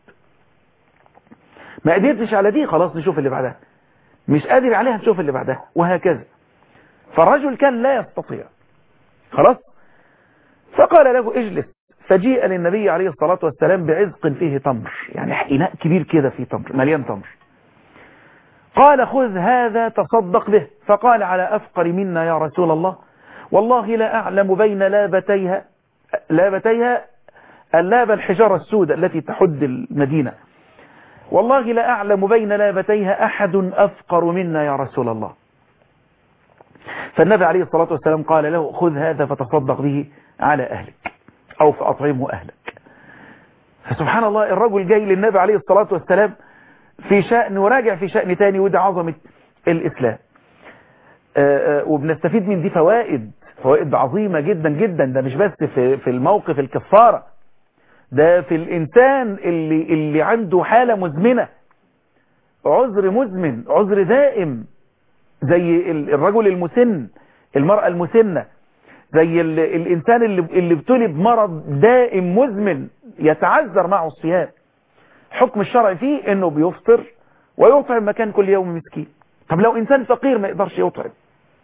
ما قدرتش على دي خلاص نشوف اللي بعدها مش قادر عليها نشوف اللي بعدها وهكذا فالرجل كان لا يستطيع خلاص فقال له اجلس فجيء للنبي عليه الصلاة والسلام بعزق فيه تمر يعني إناء كبير كده فيه تمر مليان تمر قال خذ هذا تصدق به فقال على أفقر منا يا رسول الله والله لا أعلم بين لابتيها لابتيها اللابة الحجارة السوداء التي تحد المدينة والله لا أعلم بين لابتيها أحد أفقر منا يا رسول الله فالنبي عليه الصلاة والسلام قال له خذ هذا فتصدق به على أهلك أو فأطعمه أهلك فسبحان الله الرجل جاي للنبي عليه الصلاة والسلام في شأن وراجع في شأن تاني ودي عظمة الإسلام آآ آآ وبنستفيد من دي فوائد فوائد عظيمة جدا جدا ده مش بس في, في الموقف الكفارة ده في الإنسان اللي, اللي عنده حالة مزمنة عذر مزمن عذر دائم زي الرجل المسن المرأة المسنة زي الإنسان اللي, اللي ابتلي بمرض دائم مزمن يتعذر معه الصيام حكم الشرع فيه انه بيفطر ويطعم مكان كل يوم مسكين طب لو انسان فقير ما يقدرش يطعم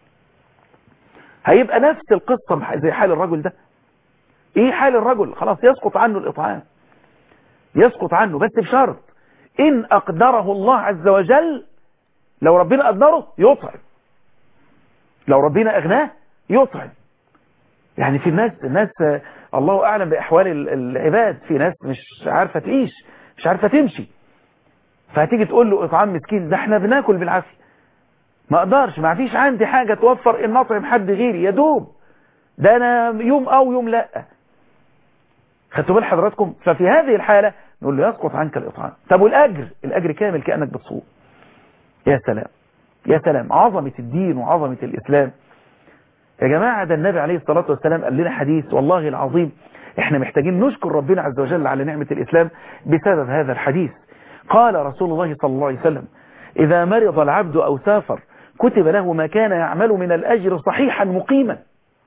هيبقى نفس القصة زي حال الرجل ده ايه حال الرجل خلاص يسقط عنه الاطعام يسقط عنه بس بشرط ان اقدره الله عز وجل لو ربنا قدره يطعم لو ربنا اغناه يطعم يعني في الناس الناس الله اعلم باحوال العباد في ناس مش عارفة تعيش مش عارفة تمشي فهتيجي تقول له اطعام مسكين ده احنا بناكل بالعافية ما اقدرش ما فيش عندي حاجة توفر ان اطعم حد غيري يدوب ده انا يوم او يوم لا خدتوا بال حضراتكم ففي هذه الحالة نقول له يسقط عنك الاطعام طب والاجر الاجر كامل كأنك بتصوم يا سلام يا سلام عظمة الدين وعظمة الاسلام يا جماعة ده النبي عليه الصلاة والسلام قال لنا حديث والله العظيم احنا محتاجين نشكر ربنا عز وجل على نعمة الإسلام بسبب هذا الحديث قال رسول الله صلى الله عليه وسلم إذا مرض العبد أو سافر كتب له ما كان يعمل من الأجر صحيحا مقيما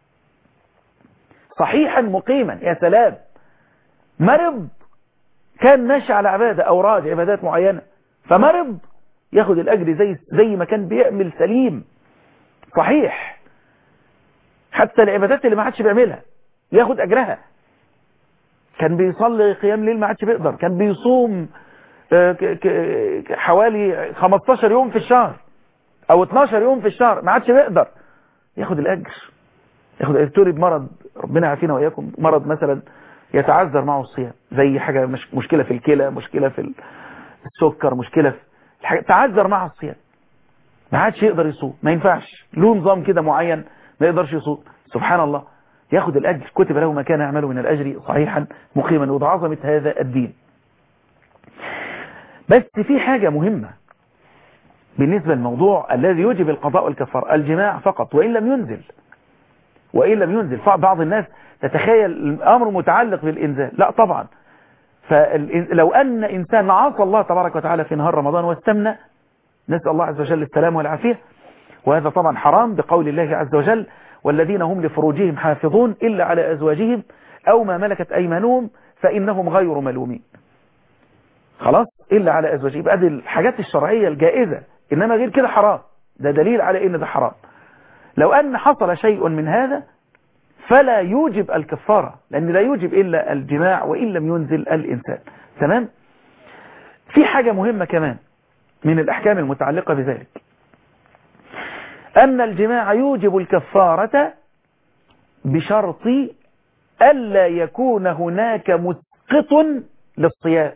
صحيحا مقيما يا سلام مرض كان ماشي على عبادة أو راد عبادات معينة فمرض ياخد الأجر زي, زي ما كان بيعمل سليم صحيح حتى العبادات اللي ما حدش بيعملها ياخد أجرها كان بيصلي قيام ليل ما عادش بيقدر كان بيصوم حوالي 15 يوم في الشهر او 12 يوم في الشهر ما عادش بيقدر ياخد الاجر ياخد ابتلي بمرض ربنا يعافينا واياكم مرض مثلا يتعذر معه الصيام زي حاجة مش مشكلة في الكلى مشكلة في السكر مشكلة في الحاجة تعذر معه الصيام ما عادش يقدر يصوم ما ينفعش له نظام كده معين ما يقدرش يصوم سبحان الله ياخد الأجر كتب له ما كان يعمله من الأجر صحيحا مقيما وده عظمة هذا الدين بس في حاجة مهمة بالنسبة للموضوع الذي يجب القضاء والكفار الجماع فقط وإن لم ينزل وإن لم ينزل بعض الناس تتخيل الأمر متعلق بالإنزال لا طبعا فلو أن إنسان عصى الله تبارك وتعالى في نهار رمضان واستمنى نسأل الله عز وجل السلام والعافية وهذا طبعا حرام بقول الله عز وجل والذين هم لفروجهم حافظون إلا على أزواجهم أو ما ملكت أيمانهم فإنهم غير ملومين خلاص إلا على أزواجهم يبقى دي الحاجات الشرعية الجائزة إنما غير كده حرام ده دليل على إن ده حرام لو أن حصل شيء من هذا فلا يوجب الكفارة لأن لا يوجب إلا الجماع وإن لم ينزل الإنسان تمام في حاجة مهمة كمان من الأحكام المتعلقة بذلك أن الجماع يوجب الكفارة بشرط ألا يكون هناك مسقط للصيام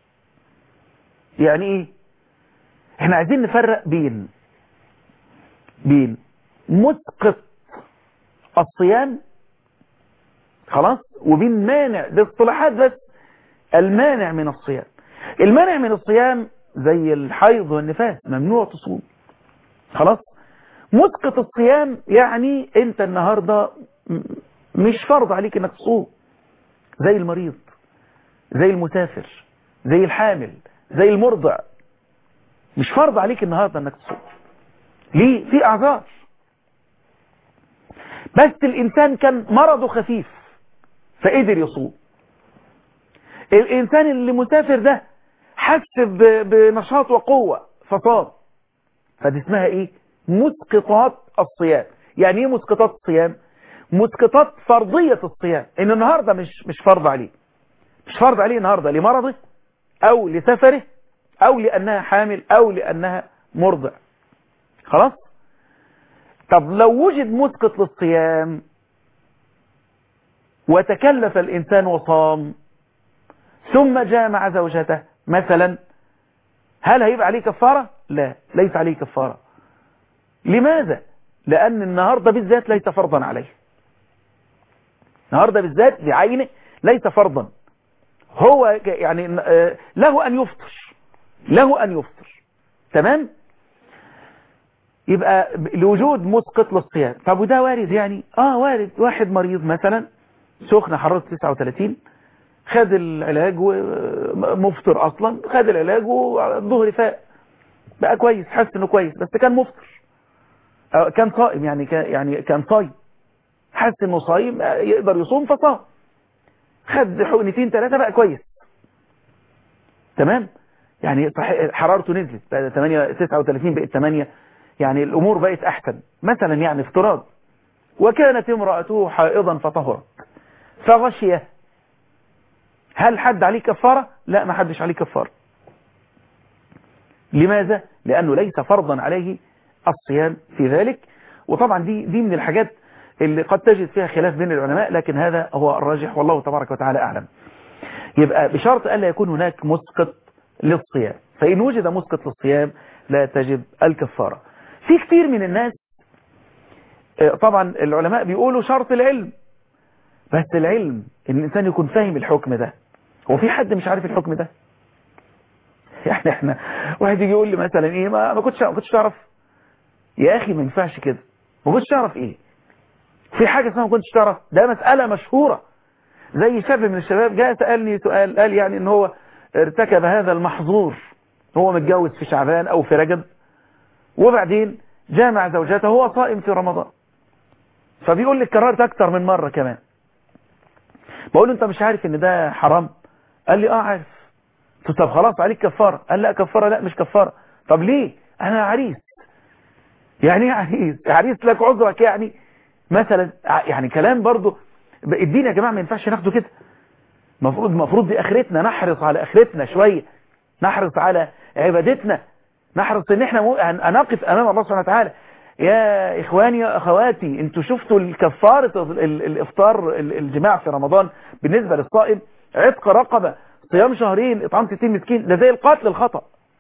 يعني إيه احنا عايزين نفرق بين بين مسقط الصيام خلاص وبين مانع ده اصطلاحات بس المانع من الصيام المانع من الصيام زي الحيض والنفاس ممنوع تصوم خلاص مسقط الصيام يعني انت النهاردة مش فرض عليك انك تصوم زي المريض زي المسافر زي الحامل زي المرضع مش فرض عليك النهاردة انك تصوم ليه في اعذار بس الانسان كان مرضه خفيف فقدر يصوم الانسان اللي مسافر ده حس بنشاط وقوة فصام فدي اسمها ايه مسقطات الصيام يعني ايه مسقطات الصيام مسقطات فرضية الصيام ان النهاردة مش مش فرض عليه مش فرض عليه النهاردة لمرضه او لسفره او لانها حامل او لانها مرضع خلاص طب لو وجد مسقط للصيام وتكلف الانسان وصام ثم جامع زوجته مثلا هل هيبقى عليه كفارة لا ليس عليه كفارة لماذا لأن النهاردة بالذات ليس فرضا عليه النهاردة بالذات بعينه ليس فرضا هو يعني له أن يفطر له أن يفطر تمام يبقى لوجود مسقط للصيام طب وده وارد يعني اه وارد واحد مريض مثلا سخنة حرارة 39 خد العلاج ومفطر اصلا خد العلاج والظهر فاق بقى كويس حس انه كويس بس كان مفطر كان صائم يعني كان يعني كان صايم حس انه صايم يقدر يصوم فصام خد حقنتين ثلاثه بقى كويس تمام يعني حرارته نزلت بقى 8 39 بقت 8 يعني الامور بقت احسن مثلا يعني افتراض وكانت امراته حائضا فطهرت فغشيه هل حد عليه كفارة لا ما حدش عليه كفارة لماذا لأنه ليس فرضا عليه الصيام في ذلك وطبعا دي دي من الحاجات اللي قد تجد فيها خلاف بين العلماء لكن هذا هو الراجح والله تبارك وتعالى أعلم يبقى بشرط ألا يكون هناك مسقط للصيام فإن وجد مسقط للصيام لا تجب الكفارة في كثير من الناس طبعا العلماء بيقولوا شرط العلم بس العلم ان الانسان يكون فاهم الحكم ده هو في حد مش عارف الحكم ده يعني احنا واحد يجي يقول لي مثلا ايه ما, ما كنتش ما كنتش تعرف يا اخي ما ينفعش كده ما كنتش تعرف ايه في حاجه اسمها ما كنتش تعرف ده مساله مشهوره زي شاب من الشباب جاء سالني سؤال قال يعني ان هو ارتكب هذا المحظور هو متجوز في شعبان او في رجب وبعدين جامع زوجته هو صائم في رمضان فبيقول لي كررت اكتر من مره كمان بقول له انت مش عارف ان ده حرام قال لي اه عارف قلت طب خلاص عليك كفاره قال لا كفاره لا مش كفاره طب ليه انا عريس يعني ايه عريس عريس لك عذرك يعني مثلا يعني كلام برضو الدين يا جماعه ما ينفعش ناخده كده المفروض المفروض دي اخرتنا نحرص على اخرتنا شويه نحرص على عبادتنا نحرص ان احنا نقف امام الله سبحانه وتعالى يا اخواني يا اخواتي انتوا شفتوا الكفارة الافطار الجماع في رمضان بالنسبة للصائم عتق رقبة صيام شهرين اطعام 60 مسكين ده زي القتل الخطأ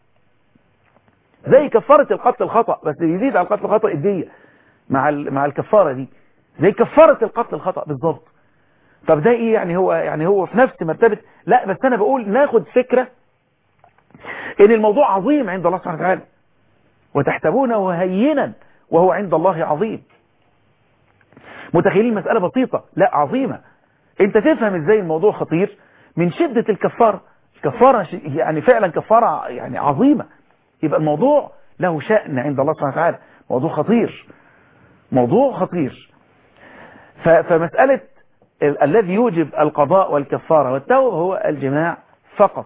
زي كفارة القتل الخطأ بس يزيد على القتل الخطأ الدية مع مع الكفارة دي زي كفارة القتل الخطأ بالظبط طب ده ايه يعني هو يعني هو في نفس مرتبة لا بس انا بقول ناخد فكرة ان الموضوع عظيم عند الله سبحانه وتعالى وتحسبونه هينا وهو عند الله عظيم متخيلين المسألة بسيطة لا عظيمة انت تفهم ازاي الموضوع خطير من شدة الكفارة الكفارة يعني فعلا كفارة يعني عظيمة يبقى الموضوع له شأن عند الله سبحانه وتعالى موضوع خطير موضوع خطير ف- فمسألة ال- الذي يوجب القضاء والكفارة والتوبة هو الجماع فقط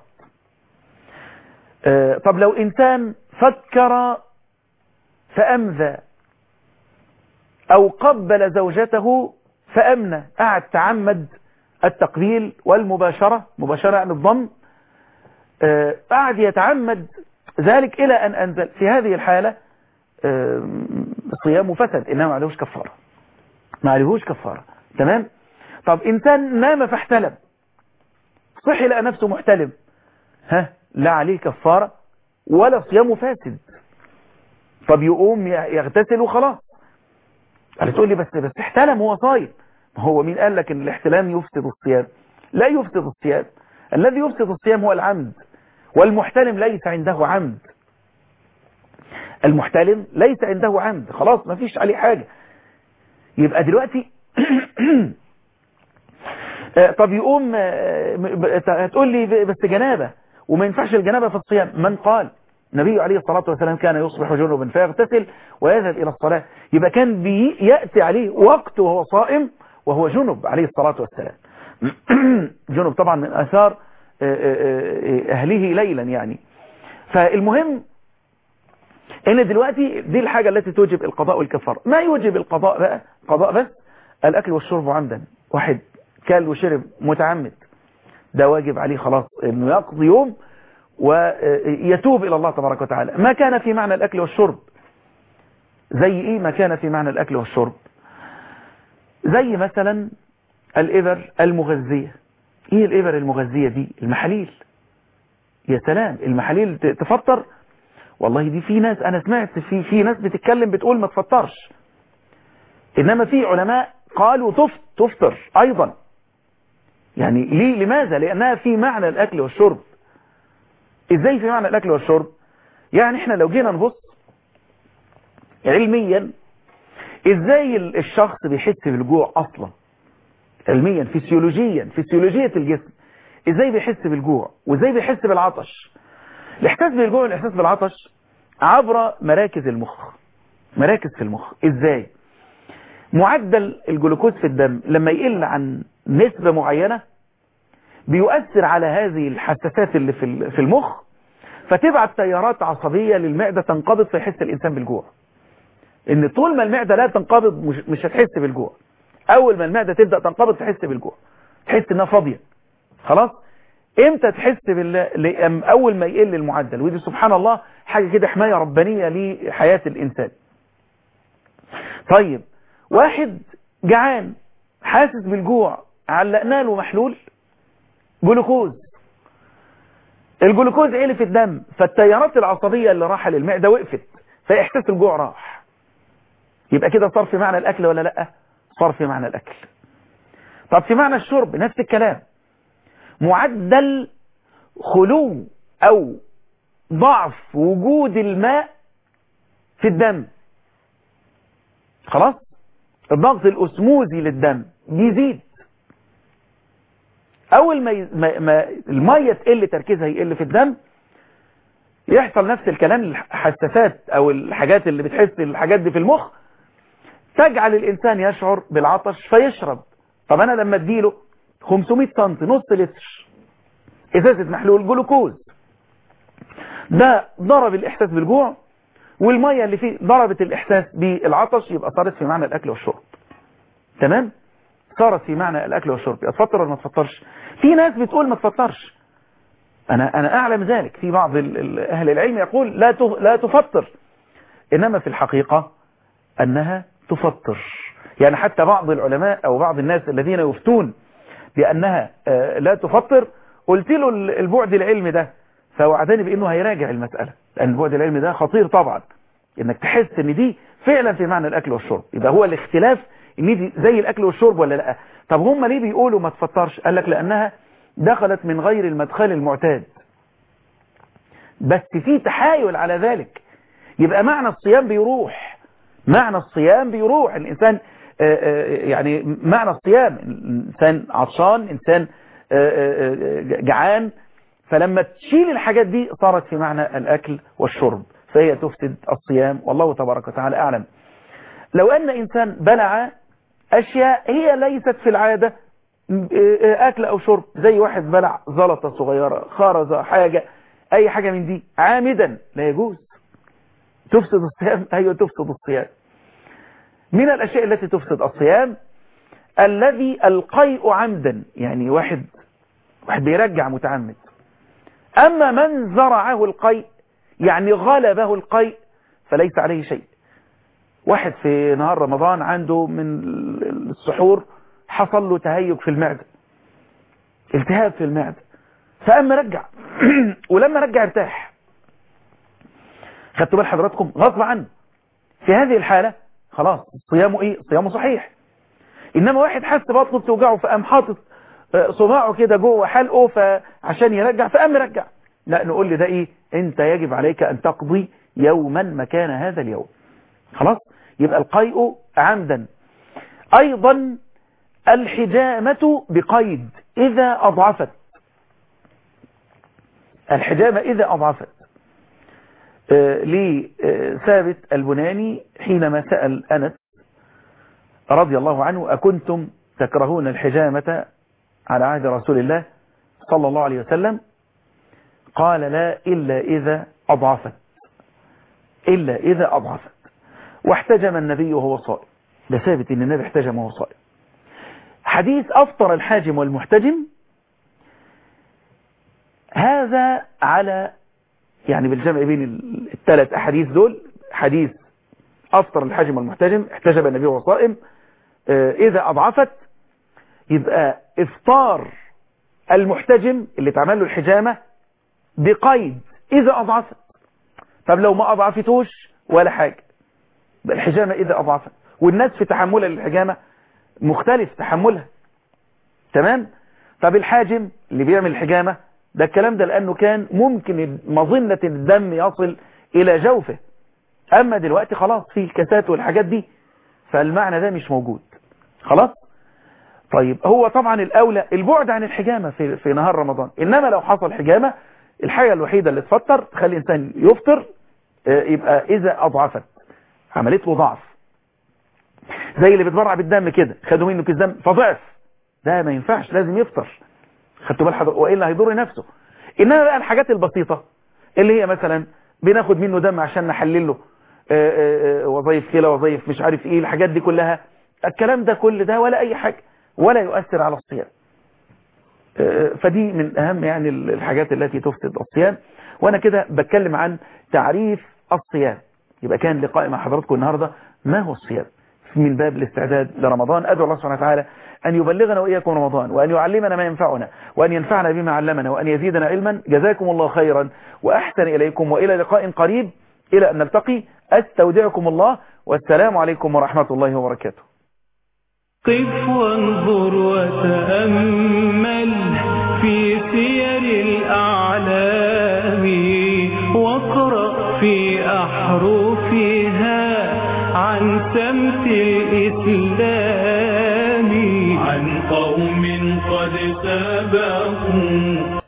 آه، طب لو إنسان فكر فأمذى أو قبل زوجته فأمنى قعد تعمد التقبيل والمباشرة مباشرة عن الضم آه، قعد يتعمد ذلك إلى أن أنزل في هذه الحالة آه، صيامه فسد إنما ما عليهوش كفارة ما عليهوش كفارة تمام طب إنسان نام فاحتلم صحي لقى نفسه محتلم ها لا عليه كفارة ولا صيامه فاسد طب يقوم يغتسل وخلاص قال تقول لي بس بس احتلم هو صايم ما هو مين قال لك ان الاحتلام يفسد الصيام لا يفسد الصيام الذي يفسد الصيام هو العمد والمحتلم ليس عنده عمد المحتلم ليس عنده عمد خلاص ما فيش عليه حاجة يبقى دلوقتي آه، طب يقوم آه، ب- هتقول لي بس جنابة وما ينفعش الجنابة في الصيام من قال النبي عليه الصلاة والسلام كان يصبح جنوبا فيغتسل ويذهب إلى الصلاة يبقى كان بيأتي عليه وقت وهو صائم وهو جنب عليه الصلاة والسلام جنب طبعا من أثار آه، آه، آه، أهله ليلا يعني فالمهم ان دلوقتي دي الحاجة التي توجب القضاء والكفارة ما يوجب القضاء بقى قضاء بس الأكل والشرب عمدا واحد كل وشرب متعمد ده واجب عليه خلاص انه يقضي يوم ويتوب إلى الله تبارك وتعالى ما كان في معنى الأكل والشرب زي إيه ما كان في معنى الأكل والشرب زي مثلا الإبر المغذية إيه الإبر المغذية دي المحاليل يا سلام المحاليل ت- تفطر والله دي في ناس أنا سمعت في في ناس بتتكلم بتقول ما تفطرش إنما في علماء قالوا تفت تفطر أيضا يعني ليه لماذا لأنها في معنى الأكل والشرب ازاي في معنى الاكل والشرب يعني احنا لو جينا نبص علميا ازاي ال- الشخص بيحس بالجوع اصلا علميا فسيولوجيا فسيولوجية الجسم ازاي بيحس بالجوع وازاي بيحس بالعطش الاحساس بالجوع والاحساس بالعطش عبر مراكز المخ مراكز في المخ ازاي معدل الجلوكوز في الدم لما يقل عن نسبة معينة بيؤثر على هذه الحساسات اللي في ال- في المخ فتبعت تيارات عصبية للمعدة تنقبض فيحس الإنسان بالجوع إن طول ما المعدة لا تنقبض مش, مش هتحس بالجوع أول ما المعدة تبدأ تنقبض تحس بالجوع تحس إنها فاضية خلاص امتى تحس بالله لأم- أول ما يقل المعدل ودي سبحان الله حاجة كده حماية ربانية لحياة الإنسان طيب واحد جعان حاسس بالجوع علقنا له محلول جلوكوز الجلوكوز عالي في الدم فالتيارات العصبية اللي راحة للمعدة وقفت فإحساس الجوع راح يبقى كده صار في معنى الأكل ولا لأ صار في معنى الأكل طب في معنى الشرب نفس الكلام معدل خلو أو ضعف وجود الماء في الدم خلاص الضغط الأسموزي للدم بيزيد اول ما, ي... ما... ما الميه تقل تركيزها يقل في الدم يحصل نفس الكلام الحساسات او الحاجات اللي بتحس الحاجات دي في المخ تجعل الانسان يشعر بالعطش فيشرب طب انا لما اديله 500 سم نص لتر ازازه محلول جلوكوز ده ضرب الاحساس بالجوع والميه اللي فيه ضربت الاحساس بالعطش يبقى صارت في معنى الاكل والشرب تمام صارت في معنى الاكل والشرب تفطر ولا ما تفطرش في ناس بتقول ما تفطرش انا انا اعلم ذلك في بعض ال- ال- اهل العلم يقول لا تف- لا تفطر انما في الحقيقة انها تفطر يعني حتى بعض العلماء او بعض الناس الذين يفتون بانها آه، لا تفطر قلت له ال- البعد العلمي ده فوعدني بانه هيراجع المسألة لان البعد العلمي ده خطير طبعا انك تحس ان دي فعلا في معنى الاكل والشرب يبقى هو الاختلاف ان دي زي الاكل والشرب ولا لا طب هم ليه بيقولوا ما تفطرش قال لك لانها دخلت من غير المدخل المعتاد بس في تحايل على ذلك يبقى معنى الصيام بيروح معنى الصيام بيروح الانسان آه، آه، يعني معنى الصيام الانسان عطشان انسان آه، آه، آه، جعان فلما تشيل الحاجات دي صارت في معنى الاكل والشرب فهي تفسد الصيام والله تبارك وتعالى اعلم لو ان انسان بلع أشياء هي ليست في العادة أكل أو شرب زي واحد بلع زلطة صغيرة خرزة حاجة أي حاجة من دي عامدا لا يجوز تفسد الصيام أيوة تفسد الصيام من الأشياء التي تفسد الصيام الذي القيء عمدا يعني واحد واحد بيرجع متعمد أما من زرعه القيء يعني غلبه القيء فليس عليه شيء واحد في نهار رمضان عنده من السحور حصل له تهيج في المعدة التهاب في المعدة فقام رجع ولما رجع ارتاح خدتوا بال حضراتكم غصب عنه في هذه الحالة خلاص صيامه ايه صيامه صحيح انما واحد حس بطنه بتوجعه فقام حاطط صباعه كده جوه حلقه فعشان يرجع فقام رجع لا نقول لي ده ايه انت يجب عليك ان تقضي يوما مكان هذا اليوم خلاص يبقى القيء عمدا ايضا الحجامة بقيد اذا اضعفت الحجامة اذا اضعفت آه لثابت البناني حينما سأل أنس رضي الله عنه أكنتم تكرهون الحجامة على عهد رسول الله صلى الله عليه وسلم قال لا إلا إذا أضعفت إلا إذا أضعفت واحتجم النبي وهو صائم ده ثابت ان النبي احتجم وهو صائم حديث أفطر الحاجم والمحتجم هذا على يعني بالجمع بين الثلاث أحاديث دول حديث أفطر الحاجم والمحتجم احتجب النبي وهو صائم إذا أضعفت يبقى إفطار المحتجم اللي اتعمل له الحجامة بقيد إذا أضعفت طب لو ما أضعفتوش ولا حاجة الحجامة إذا أضعفت والناس في تحملها للحجامة مختلف تحملها تمام طب الحاجم اللي بيعمل الحجامة ده الكلام ده لأنه كان ممكن مظنة الدم يصل إلى جوفه أما دلوقتي خلاص في الكاسات والحاجات دي فالمعنى ده مش موجود خلاص طيب هو طبعا الأولى البعد عن الحجامة في, في نهار رمضان إنما لو حصل حجامة الحاجة الوحيدة اللي تفطر تخلي الإنسان يفطر يبقى إذا أضعفت عملت له ضعف زي اللي بيتبرع بالدم كده خدوا منه كيس دم فضعف ده ما ينفعش لازم يفطر خدتوا بال حضرتك والا هيضر نفسه انما بقى الحاجات البسيطه اللي هي مثلا بناخد منه دم عشان نحلل له وظائف كلى وظائف مش عارف ايه الحاجات دي كلها الكلام ده كل ده ولا اي حاجه ولا يؤثر على الصيام فدي من اهم يعني الحاجات التي تفسد الصيام وانا كده بتكلم عن تعريف الصيام يبقى كان لقاء مع حضراتكم النهارده ما هو الصيام من باب الاستعداد لرمضان أدعو الله سبحانه وتعالى أن يبلغنا وإياكم رمضان وأن يعلمنا ما ينفعنا وأن ينفعنا بما علمنا وأن يزيدنا علما جزاكم الله خيرا وأحسن إليكم وإلى لقاء قريب إلى أن نلتقي أستودعكم الله والسلام عليكم ورحمة الله وبركاته قف وانظر وتأمل في سير الأعلام واقرأ في أحرفها عن سمت الإسلام عن قوم قد سبقوا